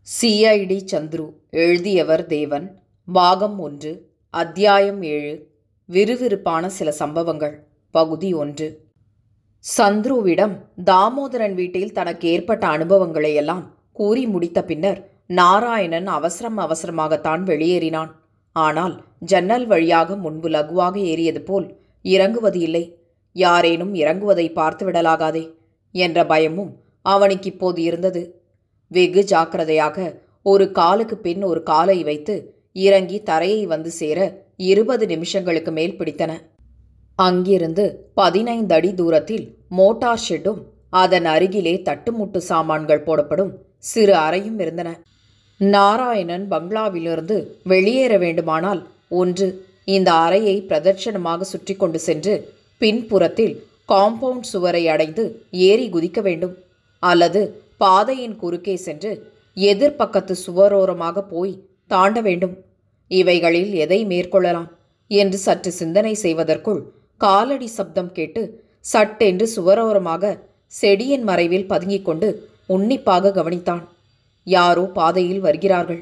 CID Chandru எழுதியவர் தேவன் பாகம் ஒன்று அத்தியாயம் ஏழு விறுவிறுப்பான சில சம்பவங்கள் பகுதி ஒன்று சந்துருவிடம் தாமோதரன் வீட்டில் தனக்கு ஏற்பட்ட அனுபவங்களையெல்லாம் கூறி முடித்த பின்னர் நாராயணன் அவசரம் அவசரமாகத்தான் வெளியேறினான் ஆனால் ஜன்னல் வழியாக முன்பு லகுவாக ஏறியது போல் இறங்குவது இல்லை யாரேனும் இறங்குவதை பார்த்து விடலாகாதே என்ற பயமும் அவனுக்கு இப்போது இருந்தது வெகு ஜாக்கிரதையாக ஒரு காலுக்கு பின் ஒரு காலை வைத்து இறங்கி தரையை வந்து சேர இருபது நிமிஷங்களுக்கு மேல் பிடித்தன அங்கிருந்து பதினைந்து அடி தூரத்தில் மோட்டார் ஷெட்டும் அதன் அருகிலே தட்டுமுட்டு சாமான்கள் போடப்படும் சிறு அறையும் இருந்தன நாராயணன் பங்களாவிலிருந்து வெளியேற வேண்டுமானால் ஒன்று இந்த அறையை பிரதட்சணமாக சுற்றி கொண்டு சென்று பின்புறத்தில் காம்பவுண்ட் சுவரை அடைந்து ஏறி குதிக்க வேண்டும் அல்லது பாதையின் குறுக்கே சென்று எதிர்ப்பக்கத்து சுவரோரமாக போய் தாண்ட வேண்டும் இவைகளில் எதை மேற்கொள்ளலாம் என்று சற்று சிந்தனை செய்வதற்குள் காலடி சப்தம் கேட்டு சட்டென்று சுவரோரமாக செடியின் மறைவில் பதுங்கிக் கொண்டு உன்னிப்பாக கவனித்தான் யாரோ பாதையில் வருகிறார்கள்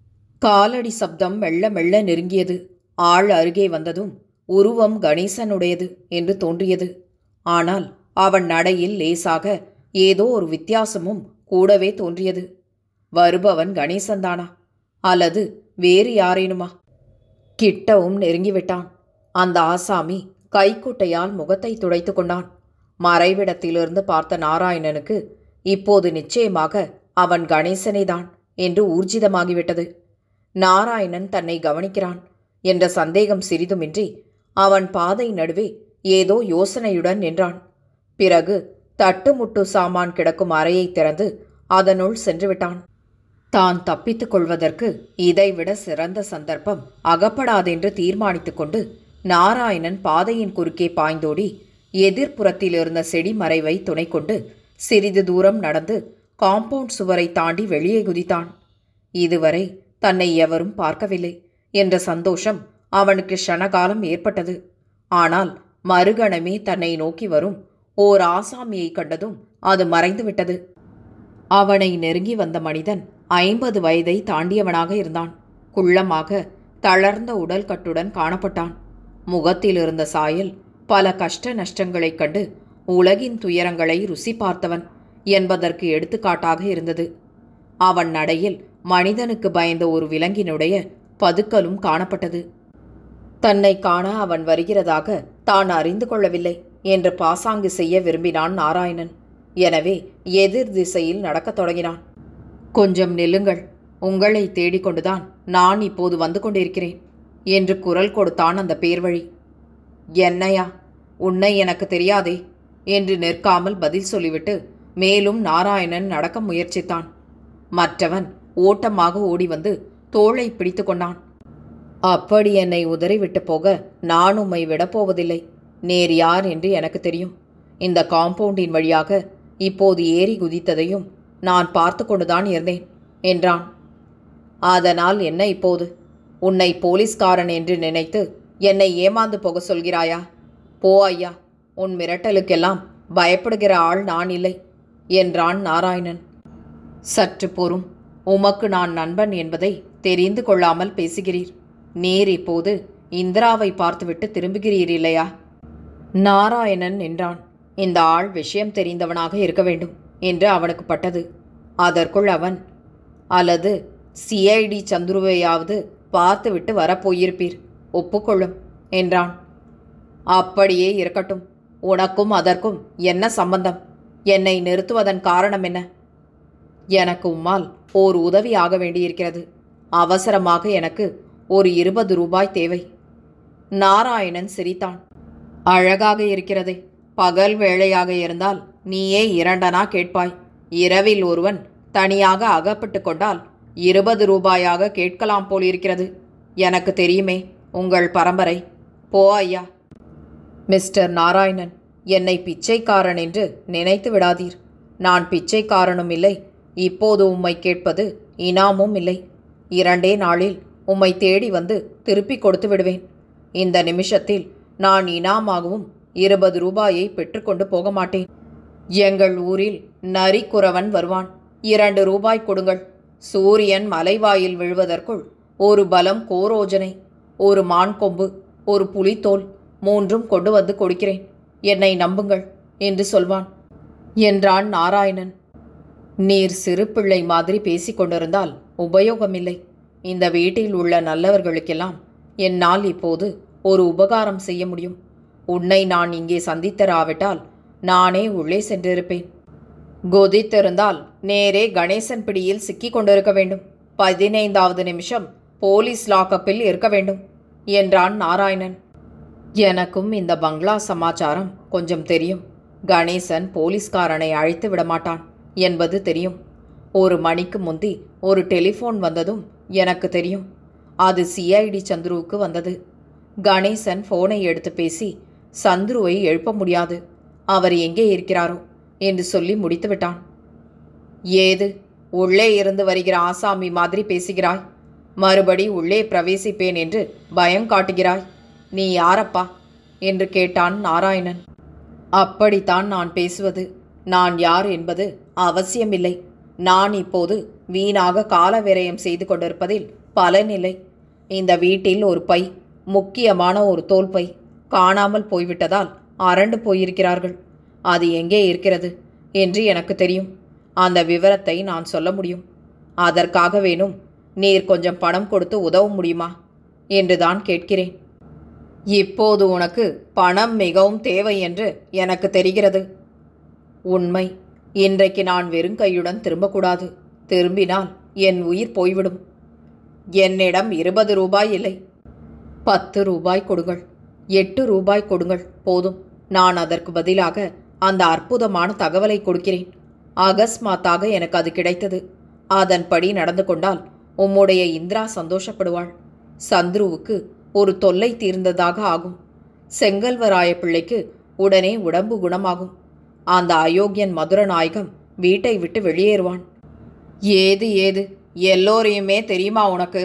காலடி சப்தம் மெல்ல மெல்ல நெருங்கியது ஆள் அருகே வந்ததும் உருவம் கணேசனுடையது என்று தோன்றியது ஆனால் அவன் நடையில் லேசாக ஏதோ ஒரு வித்தியாசமும் கூடவே தோன்றியது வருபவன் கணேசன்தானா அல்லது வேறு யாரேனுமா கிட்டவும் நெருங்கிவிட்டான் அந்த ஆசாமி கைக்குட்டையால் முகத்தை துடைத்து கொண்டான் மறைவிடத்திலிருந்து பார்த்த நாராயணனுக்கு இப்போது நிச்சயமாக அவன் கணேசனேதான் என்று ஊர்ஜிதமாகிவிட்டது நாராயணன் தன்னை கவனிக்கிறான் என்ற சந்தேகம் சிறிதுமின்றி அவன் பாதை நடுவே ஏதோ யோசனையுடன் நின்றான் பிறகு தட்டுமுட்டு சாமான் கிடக்கும் அறையை திறந்து அதனுள் சென்று விட்டான் தான் தப்பித்துக் கொள்வதற்கு இதைவிட சிறந்த சந்தர்ப்பம் அகப்படாதென்று தீர்மானித்துக் கொண்டு நாராயணன் பாதையின் குறுக்கே பாய்ந்தோடி எதிர்ப்புறத்தில் இருந்த செடி மறைவை துணை கொண்டு சிறிது தூரம் நடந்து காம்பவுண்ட் சுவரை தாண்டி வெளியே குதித்தான் இதுவரை தன்னை எவரும் பார்க்கவில்லை என்ற சந்தோஷம் அவனுக்கு க்ஷணகாலம் ஏற்பட்டது ஆனால் மறுகணமே தன்னை நோக்கி வரும் ஓர் ஆசாமியை கண்டதும் அது மறைந்துவிட்டது அவனை நெருங்கி வந்த மனிதன் ஐம்பது வயதை தாண்டியவனாக இருந்தான் குள்ளமாக தளர்ந்த உடல் கட்டுடன் காணப்பட்டான் முகத்தில் இருந்த சாயல் பல கஷ்ட நஷ்டங்களைக் கண்டு உலகின் துயரங்களை ருசி பார்த்தவன் என்பதற்கு எடுத்துக்காட்டாக இருந்தது அவன் நடையில் மனிதனுக்கு பயந்த ஒரு விலங்கினுடைய பதுக்கலும் காணப்பட்டது தன்னை காண அவன் வருகிறதாக தான் அறிந்து கொள்ளவில்லை என்று பாசாங்கு செய்ய விரும்பினான் நாராயணன் எனவே எதிர் திசையில் நடக்கத் தொடங்கினான் கொஞ்சம் நில்லுங்கள் உங்களை தேடிக்கொண்டுதான் நான் இப்போது வந்து கொண்டிருக்கிறேன் என்று குரல் கொடுத்தான் அந்த பேர்வழி என்னையா உன்னை எனக்கு தெரியாதே என்று நிற்காமல் பதில் சொல்லிவிட்டு மேலும் நாராயணன் நடக்க முயற்சித்தான் மற்றவன் ஓட்டமாக ஓடி வந்து தோளை பிடித்து கொண்டான் அப்படி என்னை உதறிவிட்டு போக நான் உம்மை விடப்போவதில்லை நேர் யார் என்று எனக்கு தெரியும் இந்த காம்பவுண்டின் வழியாக இப்போது ஏறி குதித்ததையும் நான் பார்த்து கொண்டுதான் இருந்தேன் என்றான் அதனால் என்ன இப்போது உன்னை போலீஸ்காரன் என்று நினைத்து என்னை ஏமாந்து போக சொல்கிறாயா போ ஐயா உன் மிரட்டலுக்கெல்லாம் பயப்படுகிற ஆள் நான் இல்லை என்றான் நாராயணன் சற்று பொறும் உமக்கு நான் நண்பன் என்பதை தெரிந்து கொள்ளாமல் பேசுகிறீர் நீர் இப்போது இந்திராவை பார்த்துவிட்டு திரும்புகிறீர் இல்லையா நாராயணன் என்றான் இந்த ஆள் விஷயம் தெரிந்தவனாக இருக்க வேண்டும் என்று அவனுக்கு பட்டது அதற்குள் அவன் அல்லது சிஐடி சந்துருவையாவது பார்த்துவிட்டு வரப்போயிருப்பீர் ஒப்புக்கொள்ளும் என்றான் அப்படியே இருக்கட்டும் உனக்கும் அதற்கும் என்ன சம்பந்தம் என்னை நிறுத்துவதன் காரணம் என்ன எனக்கு உம்மால் ஓர் உதவி ஆக வேண்டியிருக்கிறது அவசரமாக எனக்கு ஒரு இருபது ரூபாய் தேவை நாராயணன் சிரித்தான் அழகாக இருக்கிறதே பகல் வேளையாக இருந்தால் நீயே இரண்டனா கேட்பாய் இரவில் ஒருவன் தனியாக அகப்பட்டு கொண்டால் இருபது ரூபாயாக கேட்கலாம் போலிருக்கிறது எனக்கு தெரியுமே உங்கள் பரம்பரை போ ஐயா மிஸ்டர் நாராயணன் என்னை பிச்சைக்காரன் என்று நினைத்து விடாதீர் நான் பிச்சைக்காரனும் இல்லை இப்போது உம்மை கேட்பது இனாமும் இல்லை இரண்டே நாளில் உம்மை தேடி வந்து திருப்பி கொடுத்து விடுவேன் இந்த நிமிஷத்தில் நான் இனாமாகவும் இருபது ரூபாயை பெற்றுக்கொண்டு போக மாட்டேன் எங்கள் ஊரில் நரிக்குறவன் வருவான் இரண்டு ரூபாய் கொடுங்கள் சூரியன் மலைவாயில் விழுவதற்குள் ஒரு பலம் கோரோஜனை ஒரு மான் கொம்பு ஒரு புலித்தோல் மூன்றும் கொண்டு வந்து கொடுக்கிறேன் என்னை நம்புங்கள் என்று சொல்வான் என்றான் நாராயணன் நீர் சிறு பிள்ளை மாதிரி பேசிக் கொண்டிருந்தால் உபயோகமில்லை இந்த வீட்டில் உள்ள நல்லவர்களுக்கெல்லாம் என்னால் இப்போது ஒரு உபகாரம் செய்ய முடியும் உன்னை நான் இங்கே சந்தித்தராவிட்டால் நானே உள்ளே சென்றிருப்பேன் கொதித்திருந்தால் நேரே கணேசன் பிடியில் சிக்கிக் கொண்டிருக்க வேண்டும் பதினைந்தாவது நிமிஷம் போலீஸ் லாக்கப்பில் இருக்க வேண்டும் என்றான் நாராயணன் எனக்கும் இந்த பங்களா சமாச்சாரம் கொஞ்சம் தெரியும் கணேசன் போலீஸ்காரனை அழைத்து விடமாட்டான் என்பது தெரியும் ஒரு மணிக்கு முந்தி ஒரு டெலிஃபோன் வந்ததும் எனக்கு தெரியும் அது சிஐடி சந்துருவுக்கு வந்தது கணேசன் ஃபோனை எடுத்து பேசி சந்துருவை எழுப்ப முடியாது அவர் எங்கே இருக்கிறாரோ என்று சொல்லி முடித்து விட்டான் ஏது உள்ளே இருந்து வருகிற ஆசாமி மாதிரி பேசுகிறாய் மறுபடி உள்ளே பிரவேசிப்பேன் என்று பயம் காட்டுகிறாய் நீ யாரப்பா என்று கேட்டான் நாராயணன் அப்படித்தான் நான் பேசுவது நான் யார் என்பது அவசியமில்லை நான் இப்போது வீணாக கால விரயம் செய்து கொண்டிருப்பதில் பலனில்லை இந்த வீட்டில் ஒரு பை முக்கியமான ஒரு தோல் பை காணாமல் போய்விட்டதால் அரண்டு போயிருக்கிறார்கள் அது எங்கே இருக்கிறது என்று எனக்கு தெரியும் அந்த விவரத்தை நான் சொல்ல முடியும் அதற்காக வேணும் நீர் கொஞ்சம் பணம் கொடுத்து உதவ முடியுமா என்றுதான் கேட்கிறேன் இப்போது உனக்கு பணம் மிகவும் தேவை என்று எனக்கு தெரிகிறது உண்மை இன்றைக்கு நான் வெறுங்கையுடன் திரும்பக்கூடாது திரும்பினால் என் உயிர் போய்விடும் என்னிடம் இருபது ரூபாய் இல்லை பத்து ரூபாய் கொடுங்கள் எட்டு ரூபாய் கொடுங்கள் போதும் நான் அதற்கு பதிலாக அந்த அற்புதமான தகவலை கொடுக்கிறேன் அகஸ்மாத்தாக எனக்கு அது கிடைத்தது அதன்படி நடந்து கொண்டால் உம்முடைய இந்திரா சந்தோஷப்படுவாள் சந்துருவுக்கு ஒரு தொல்லை தீர்ந்ததாக ஆகும் செங்கல்வராய பிள்ளைக்கு உடனே உடம்பு குணமாகும் அந்த அயோக்கியன் மதுரநாயகம் வீட்டை விட்டு வெளியேறுவான் ஏது ஏது எல்லோரையுமே தெரியுமா உனக்கு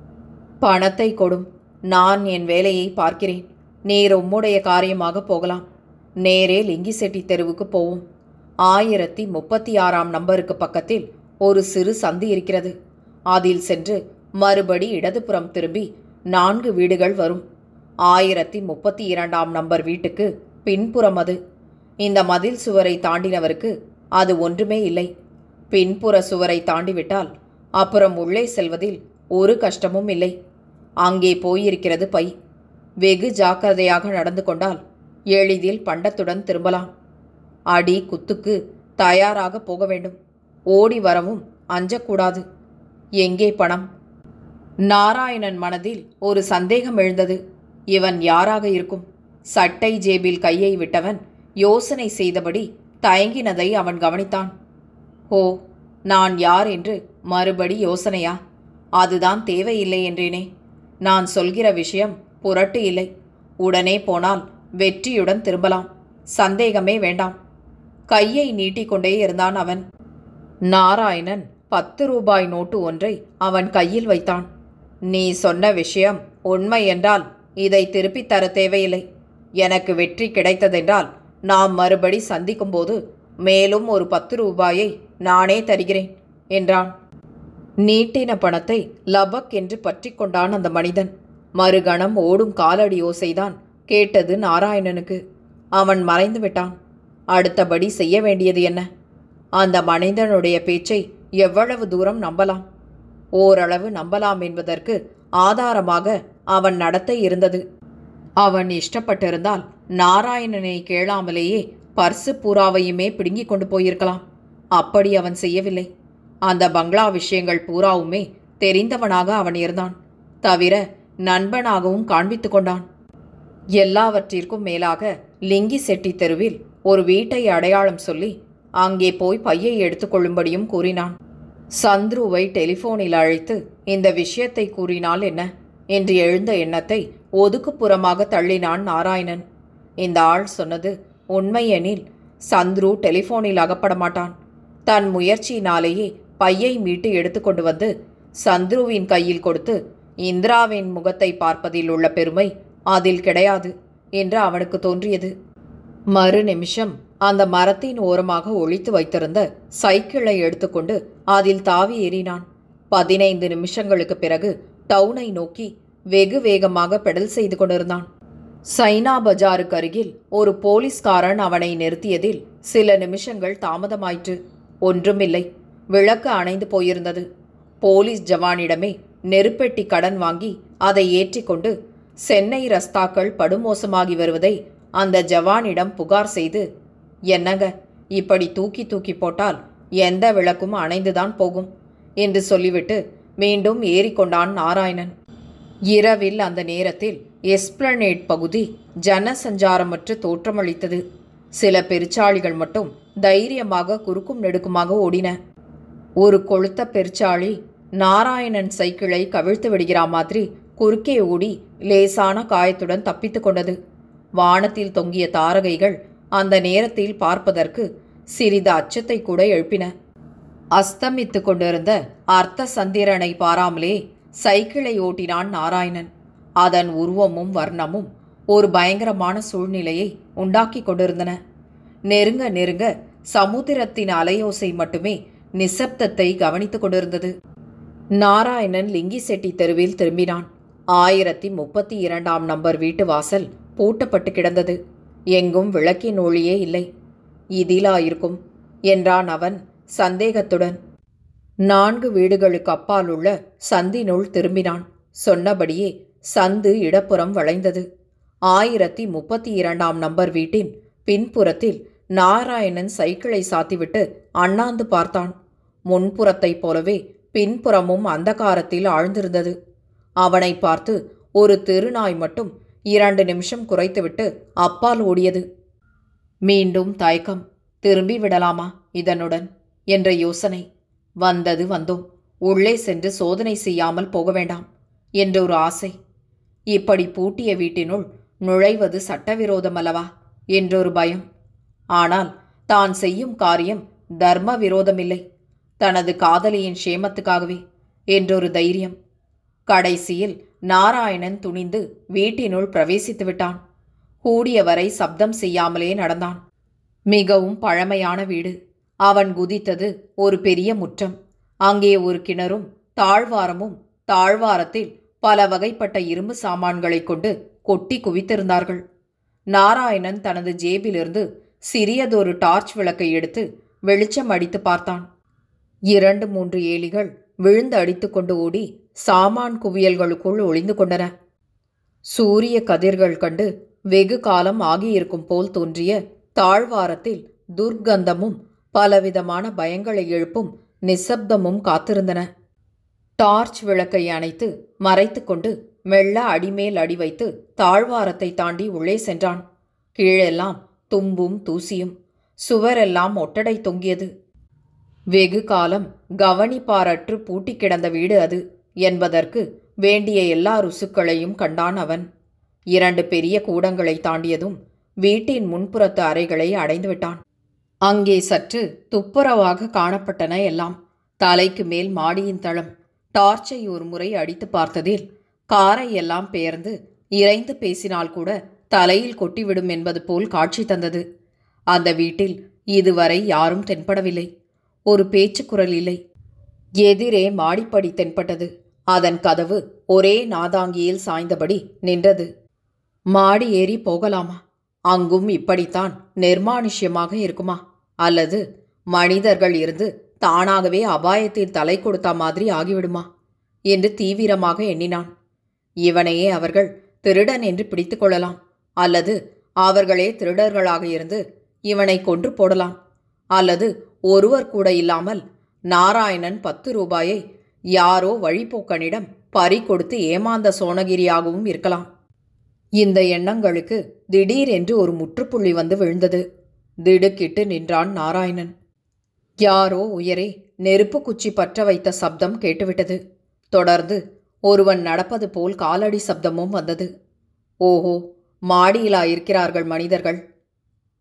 பணத்தை கொடும் நான் என் வேலையை பார்க்கிறேன் நீர் உம்முடைய காரியமாக போகலாம் நேரே லிங்கிசெட்டி தெருவுக்கு போவோம் ஆயிரத்தி முப்பத்தி ஆறாம் நம்பருக்கு பக்கத்தில் ஒரு சிறு சந்து இருக்கிறது அதில் சென்று மறுபடி இடதுபுறம் திரும்பி நான்கு வீடுகள் வரும் ஆயிரத்தி முப்பத்தி இரண்டாம் நம்பர் வீட்டுக்கு பின்புறம் அது இந்த மதில் சுவரை தாண்டினவருக்கு அது ஒன்றுமே இல்லை பின்புற சுவரை தாண்டிவிட்டால் அப்புறம் உள்ளே செல்வதில் ஒரு கஷ்டமும் இல்லை அங்கே போயிருக்கிறது பை வெகு ஜாக்கிரதையாக நடந்து கொண்டால் எளிதில் பண்டத்துடன் திரும்பலாம் அடி குத்துக்கு தயாராக போக வேண்டும் ஓடி வரவும் அஞ்சக்கூடாது எங்கே பணம் நாராயணன் மனதில் ஒரு சந்தேகம் எழுந்தது இவன் யாராக இருக்கும் சட்டை ஜேபில் கையை விட்டவன் யோசனை செய்தபடி தயங்கினதை அவன் கவனித்தான் ஓ நான் யார் என்று மறுபடி யோசனையா அதுதான் தேவையில்லை என்றேனே நான் சொல்கிற விஷயம் புரட்டு இல்லை உடனே போனால் வெற்றியுடன் திரும்பலாம் சந்தேகமே வேண்டாம் கையை நீட்டிக்கொண்டே இருந்தான் அவன் நாராயணன் பத்து ரூபாய் நோட்டு ஒன்றை அவன் கையில் வைத்தான் நீ சொன்ன விஷயம் உண்மை என்றால் இதை திருப்பித் தர தேவையில்லை எனக்கு வெற்றி கிடைத்ததென்றால் நாம் மறுபடி சந்திக்கும்போது மேலும் ஒரு பத்து ரூபாயை நானே தருகிறேன் என்றான் நீட்டின பணத்தை லபக் என்று பற்றி கொண்டான் அந்த மனிதன் மறுகணம் ஓடும் காலடி ஓசைதான் கேட்டது நாராயணனுக்கு அவன் மறைந்து விட்டான் அடுத்தபடி செய்ய வேண்டியது என்ன அந்த மனிதனுடைய பேச்சை எவ்வளவு தூரம் நம்பலாம் ஓரளவு நம்பலாம் என்பதற்கு ஆதாரமாக அவன் நடத்தை இருந்தது அவன் இஷ்டப்பட்டிருந்தால் நாராயணனை கேளாமலேயே பர்சு பூராவையுமே பிடுங்கிக் கொண்டு போயிருக்கலாம் அப்படி அவன் செய்யவில்லை அந்த பங்களா விஷயங்கள் பூராவுமே தெரிந்தவனாக அவன் இருந்தான் தவிர நண்பனாகவும் காண்பித்துக் கொண்டான் எல்லாவற்றிற்கும் மேலாக லிங்கி செட்டி தெருவில் ஒரு வீட்டை அடையாளம் சொல்லி அங்கே போய் பையை எடுத்துக்கொள்ளும்படியும் கூறினான் சந்துருவை டெலிஃபோனில் அழைத்து இந்த விஷயத்தை கூறினால் என்ன என்று எழுந்த எண்ணத்தை ஒதுக்குப்புறமாக தள்ளினான் நாராயணன் இந்த ஆள் சொன்னது உண்மையெனில் சந்துரு டெலிஃபோனில் அகப்பட மாட்டான் தன் முயற்சியினாலேயே பையை மீட்டு எடுத்துக்கொண்டு வந்து சந்துருவின் கையில் கொடுத்து இந்திராவின் முகத்தை பார்ப்பதில் உள்ள பெருமை அதில் கிடையாது என்று அவனுக்கு தோன்றியது மறு நிமிஷம் அந்த மரத்தின் ஓரமாக ஒளித்து வைத்திருந்த சைக்கிளை எடுத்துக்கொண்டு அதில் தாவி ஏறினான் பதினைந்து நிமிஷங்களுக்கு பிறகு டவுனை நோக்கி வெகு வேகமாக பெடல் செய்து கொண்டிருந்தான் சைனா பஜாருக்கு அருகில் ஒரு போலீஸ்காரன் அவனை நிறுத்தியதில் சில நிமிஷங்கள் தாமதமாயிற்று ஒன்றுமில்லை விளக்கு அணைந்து போயிருந்தது போலீஸ் ஜவானிடமே நெருப்பெட்டி கடன் வாங்கி அதை ஏற்றிக்கொண்டு சென்னை ரஸ்தாக்கள் படுமோசமாகி வருவதை அந்த ஜவானிடம் புகார் செய்து என்னங்க இப்படி தூக்கி தூக்கி போட்டால் எந்த விளக்கும் அணைந்துதான் போகும் என்று சொல்லிவிட்டு மீண்டும் ஏறிக்கொண்டான் நாராயணன் இரவில் அந்த நேரத்தில் எஸ்பிளனேட் பகுதி ஜனசஞ்சாரமற்று தோற்றமளித்தது சில பெருச்சாளிகள் மட்டும் தைரியமாக குறுக்கும் நெடுக்குமாக ஓடின ஒரு கொளுத்த பெருச்சாளி நாராயணன் சைக்கிளை கவிழ்த்து விடுகிறா மாதிரி குறுக்கே ஓடி லேசான காயத்துடன் தப்பித்து கொண்டது வானத்தில் தொங்கிய தாரகைகள் அந்த நேரத்தில் பார்ப்பதற்கு சிறிது அச்சத்தை கூட எழுப்பின அஸ்தமித்து கொண்டிருந்த அர்த்த சந்திரனை பாராமலே சைக்கிளை ஓட்டினான் நாராயணன் அதன் உருவமும் வர்ணமும் ஒரு பயங்கரமான சூழ்நிலையை உண்டாக்கி கொண்டிருந்தன நெருங்க நெருங்க சமுத்திரத்தின் அலையோசை மட்டுமே நிசப்தத்தை கவனித்துக் கொண்டிருந்தது நாராயணன் லிங்கி செட்டி தெருவில் திரும்பினான் ஆயிரத்தி முப்பத்தி இரண்டாம் நம்பர் வீட்டு வாசல் பூட்டப்பட்டு கிடந்தது எங்கும் விளக்கின் ஒளியே இல்லை இதிலா இருக்கும் என்றான் அவன் சந்தேகத்துடன் நான்கு வீடுகளுக்கு அப்பால் உள்ள சந்தினுள் திரும்பினான் சொன்னபடியே சந்து இடப்புறம் வளைந்தது ஆயிரத்தி முப்பத்தி இரண்டாம் நம்பர் வீட்டின் பின்புறத்தில் நாராயணன் சைக்கிளை சாத்திவிட்டு அண்ணாந்து பார்த்தான் முன்புறத்தைப் போலவே பின்புறமும் அந்தகாரத்தில் ஆழ்ந்திருந்தது அவனை பார்த்து ஒரு தெருநாய் மட்டும் இரண்டு நிமிஷம் குறைத்துவிட்டு அப்பால் ஓடியது மீண்டும் தயக்கம் திரும்பி விடலாமா இதனுடன் என்ற யோசனை வந்தது வந்தோம் உள்ளே சென்று சோதனை செய்யாமல் போக வேண்டாம் என்ற ஒரு ஆசை இப்படி பூட்டிய வீட்டினுள் நுழைவது சட்டவிரோதமல்லவா என்றொரு பயம் ஆனால் தான் செய்யும் காரியம் தர்ம விரோதமில்லை தனது காதலியின் க்ஷேமத்துக்காகவே என்றொரு தைரியம் கடைசியில் நாராயணன் துணிந்து வீட்டினுள் பிரவேசித்து விட்டான் கூடியவரை சப்தம் செய்யாமலே நடந்தான் மிகவும் பழமையான வீடு அவன் குதித்தது ஒரு பெரிய முற்றம் அங்கே ஒரு கிணறும் தாழ்வாரமும் தாழ்வாரத்தில் பல வகைப்பட்ட இரும்பு சாமான்களைக் கொண்டு கொட்டி குவித்திருந்தார்கள் நாராயணன் தனது ஜேபிலிருந்து சிறியதொரு டார்ச் விளக்கை எடுத்து வெளிச்சம் அடித்து பார்த்தான் இரண்டு மூன்று ஏலிகள் விழுந்து அடித்துக்கொண்டு ஓடி சாமான் குவியல்களுக்குள் ஒளிந்து கொண்டன சூரிய கதிர்கள் கண்டு வெகு காலம் ஆகியிருக்கும் போல் தோன்றிய தாழ்வாரத்தில் துர்க்கந்தமும் பலவிதமான பயங்களை எழுப்பும் நிசப்தமும் காத்திருந்தன டார்ச் விளக்கை அணைத்து மறைத்துக்கொண்டு மெல்ல அடிமேல் அடி வைத்து தாழ்வாரத்தை தாண்டி உள்ளே சென்றான் கீழெல்லாம் தும்பும் தூசியும் சுவரெல்லாம் ஒட்டடை தொங்கியது வெகு காலம் கவனிப்பாரற்று பூட்டி கிடந்த வீடு அது என்பதற்கு வேண்டிய எல்லா ருசுக்களையும் கண்டான் அவன் இரண்டு பெரிய கூடங்களை தாண்டியதும் வீட்டின் முன்புறத்து அறைகளை அடைந்து விட்டான் அங்கே சற்று துப்புரவாக காணப்பட்டன எல்லாம் தலைக்கு மேல் மாடியின் தளம் டார்ச்சை ஒரு முறை அடித்து பார்த்ததில் காரை எல்லாம் பெயர்ந்து இறைந்து பேசினால் கூட தலையில் கொட்டிவிடும் என்பது போல் காட்சி தந்தது அந்த வீட்டில் இதுவரை யாரும் தென்படவில்லை ஒரு பேச்சுக்குரல் இல்லை எதிரே மாடிப்படி தென்பட்டது அதன் கதவு ஒரே நாதாங்கியில் சாய்ந்தபடி நின்றது மாடி ஏறி போகலாமா அங்கும் இப்படித்தான் நிர்மானுஷ்யமாக இருக்குமா அல்லது மனிதர்கள் இருந்து தானாகவே அபாயத்தில் தலை கொடுத்த மாதிரி ஆகிவிடுமா என்று தீவிரமாக எண்ணினான் இவனையே அவர்கள் திருடன் என்று பிடித்து கொள்ளலாம் அல்லது அவர்களே திருடர்களாக இருந்து இவனை கொன்று போடலாம் அல்லது ஒருவர் கூட இல்லாமல் நாராயணன் பத்து ரூபாயை யாரோ வழிப்போக்கனிடம் பறி கொடுத்து ஏமாந்த சோனகிரியாகவும் இருக்கலாம் இந்த எண்ணங்களுக்கு திடீரென்று ஒரு முற்றுப்புள்ளி வந்து விழுந்தது திடுக்கிட்டு நின்றான் நாராயணன் யாரோ உயரே நெருப்பு குச்சி பற்ற வைத்த சப்தம் கேட்டுவிட்டது தொடர்ந்து ஒருவன் நடப்பது போல் காலடி சப்தமும் வந்தது ஓஹோ மாடியிலா இருக்கிறார்கள் மனிதர்கள்